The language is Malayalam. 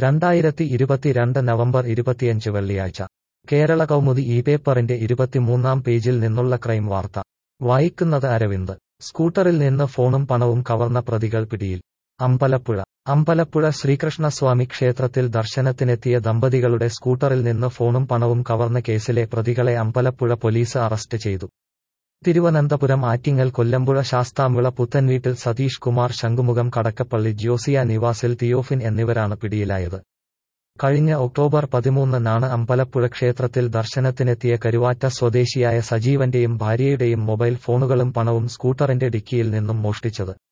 രണ്ടായിരത്തി ഇരുപത്തിരണ്ട് നവംബർ ഇരുപത്തിയഞ്ച് വെള്ളിയാഴ്ച കേരള കൗമുദി ഈ പേപ്പറിന്റെ ഇരുപത്തിമൂന്നാം പേജിൽ നിന്നുള്ള ക്രൈം വാർത്ത വായിക്കുന്നത് അരവിന്ദ് സ്കൂട്ടറിൽ നിന്ന് ഫോണും പണവും കവർന്ന പ്രതികൾ പിടിയിൽ അമ്പലപ്പുഴ അമ്പലപ്പുഴ ശ്രീകൃഷ്ണസ്വാമി ക്ഷേത്രത്തിൽ ദർശനത്തിനെത്തിയ ദമ്പതികളുടെ സ്കൂട്ടറിൽ നിന്ന് ഫോണും പണവും കവർന്ന കേസിലെ പ്രതികളെ അമ്പലപ്പുഴ പോലീസ് അറസ്റ്റ് ചെയ്തു തിരുവനന്തപുരം ആറ്റിങ്ങൽ കൊല്ലമ്പുഴ ശാസ്താംവിള പുത്തൻവീട്ടിൽ സതീഷ് കുമാർ ശംഖുമുഖം കടക്കപ്പള്ളി ജ്യോസിയ നിവാസിൽ തിയോഫിൻ എന്നിവരാണ് പിടിയിലായത് കഴിഞ്ഞ ഒക്ടോബർ പതിമൂന്നിനാണ് അമ്പലപ്പുഴ ക്ഷേത്രത്തിൽ ദർശനത്തിനെത്തിയ കരുവാറ്റ സ്വദേശിയായ സജീവന്റെയും ഭാര്യയുടെയും മൊബൈൽ ഫോണുകളും പണവും സ്കൂട്ടറിന്റെ ഡിക്കിയിൽ നിന്നും മോഷ്ടിച്ചത്